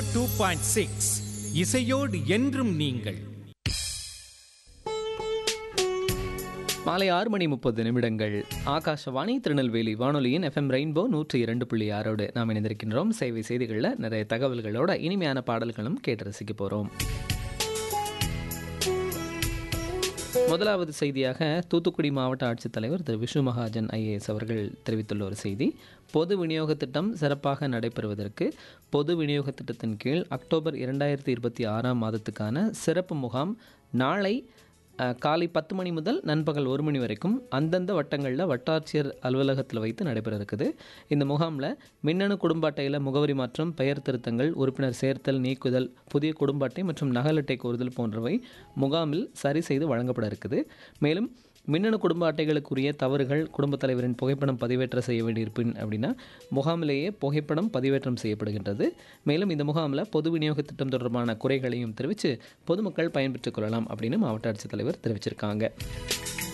two point six இசையோடு என்றும் நீங்கள் மாலை ஆறு மணி முப்பது நிமிடங்கள் ஆகாஷவாணி திருநெல்வேலி வானொலியின் எஃப்எம் ரெயின்போ நூற்றி இரண்டு புள்ளி ஆறோடு நாம் இணைந்திருக்கின்றோம் சேவை செய்திகளில் நிறைய தகவல்களோட இனிமையான பாடல்களும் கேட்டு ரசிக்க போகிறோம் முதலாவது செய்தியாக தூத்துக்குடி மாவட்ட ஆட்சித்தலைவர் திரு விஷ்ணு மகாஜன் ஐஏஎஸ் அவர்கள் தெரிவித்துள்ள ஒரு செய்தி பொது விநியோக திட்டம் சிறப்பாக நடைபெறுவதற்கு பொது விநியோக திட்டத்தின் கீழ் அக்டோபர் இரண்டாயிரத்தி இருபத்தி ஆறாம் மாதத்துக்கான சிறப்பு முகாம் நாளை அஹ், காலை பத்து மணி முதல் நண்பகல் ஒரு மணி வரைக்கும் அந்தந்த வட்டங்களில் வட்டாட்சியர் அலுவலகத்தில் வைத்து நடைபெற இருக்குது இந்த முகாமில் மின்னணு குடும்ப அட்டையில் முகவரி மாற்றம் பெயர் திருத்தங்கள் உறுப்பினர் சேர்த்தல் நீக்குதல் புதிய குடும்ப அட்டை மற்றும் நகல் அட்டை கோருதல் போன்றவை முகாமில் சரி செய்து வழங்கப்பட இருக்குது மேலும் மின்னணு குடும்ப அட்டைகளுக்குரிய தவறுகள் குடும்பத் தலைவரின் புகைப்படம் பதிவேற்ற செய்ய வேண்டியிருப்பின் அப்படின்னா முகாமிலேயே புகைப்படம் பதிவேற்றம் செய்யப்படுகின்றது மேலும் இந்த முகாமில் பொது விநியோக திட்டம் தொடர்பான குறைகளையும் தெரிவித்து பொதுமக்கள் பயன்பெற்றுக் கொள்ளலாம் அப்படின்னு மாவட்ட ஆட்சித்தலைவர் தெரிவிச்சிருக்காங்க